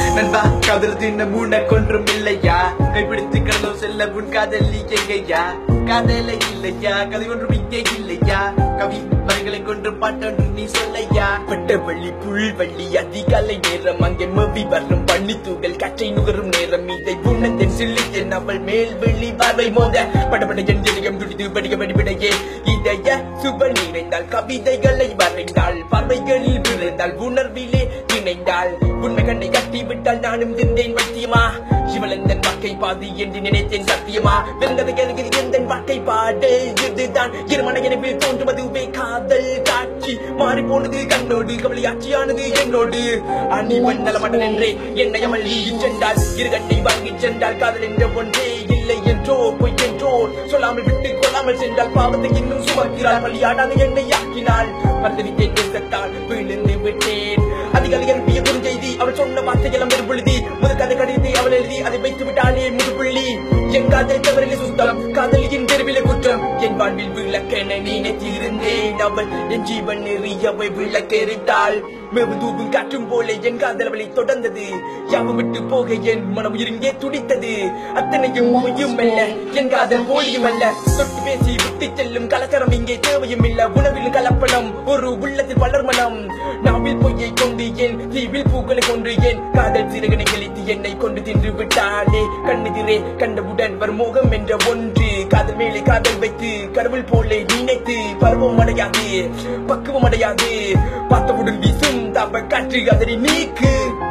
நண்பா காதல் தின்ன மூண கொன்றும் இல்லையா கைப்பிடித்து கடலோ செல்ல உன் காதல் நீ எங்கய்யா காதல இல்லையா கதை ஒன்றும் இங்கே இல்லையா கவி வரிகளை கொன்று பாட்டொன்று நீ சொல்லையா பட்ட வள்ளி புல் வள்ளி அதிகாலை நேரம் அங்கே மவி வரும் பண்ணி தூகல் கற்றை நுகரும் நேரம் இதை உணர்ந்தேன் சில்லியன் அவள் மேல் வெள்ளி பார்வை மோத படப்பட என் இதயம் துடித்து படிக்க படிப்படையே இதய சுப நிறைந்தால் கவிதைகளை வரைந்தாள் பார்வைகளில் விழுந்தாள் உணர்விலே இணைந்தாள் உண்மை கண்ணை கட்டி விட்டால் நானும் தின்றேன் வைத்தியமா சிவலந்தன் வாழ்க்கை பாதி என்று நினைத்தேன் சத்தியமா வெந்தது எனக்கு எந்த வாழ்க்கை பாடு இதுதான் இருமன எனவே தோன்றுவதுவே காதல் காட்சி மாறி போனது கண்ணோடு கவலையாட்சியானது என்னோடு அணிவன் நலமட்டன் என்றே என்னை அமல் சென்றால் இரு கண்ணை வாங்கி சென்றால் காதல் என்ற ஒன்றே இல்லை என்றோ பொய் என்றோ சொல்லாமல் விட்டு கொள்ளாமல் சென்றால் பாவத்தை இன்னும் சுமக்கிறாள் வழியாடாத என்னை ஆக்கினாள் மறந்துவிட்டேன் தேசத்தால் விழுந்து விட்டேன் அதிகாலை எழுப்பிய குறுஞ்செய்தி அவள் சொன்ன வார்த்தையெல்லாம் வெறுப்புழுதி முதல் கதை கடிதத்தை அவள் எழுதி அதை வைத்து விட்டாளே முதுப்புள்ளி என் காதல் தவறிலே சுத்தம் காதலியின் தெருவிலே குற்றம் என் வாழ்வில் விளக்கென நினைத்திருந்தேன் அவள் என் ஜீவன் நெறியவை விளக்கெறிட்டாள் வெகு தூவும் காற்றும் போல என் காதல் அவளை தொடர்ந்தது யாவும் விட்டு போக என் மனம் இங்கே துடித்தது அத்தனையும் பொய்யும் அல்ல என் காதல் போலியும் அல்ல தொட்டு பேசி விட்டு செல்லும் கலக்கரம் இங்கே தேவையும் இல்ல உணவில் கலப்படம் ஒரு உள்ளத்தில் வளர் மனம் நாவில் பொய்யை கொண்டு என் தீவில் பூக்களை கொண்டு என் காதல் சிறகனை கிழித்து என்னை கொண்டு தின்று விட்டாளே கண்ணெதிரே கண்டவுடன் வரும் மோகம் என்ற ஒன்று காதல் மேலே காதல் வைத்து கடவுள் போல நினைத்து பருவம் அடையாது பக்குவம் அடையாது பார்த்தவுடன் வீசும் தவ காற்று அதனை நீக்கு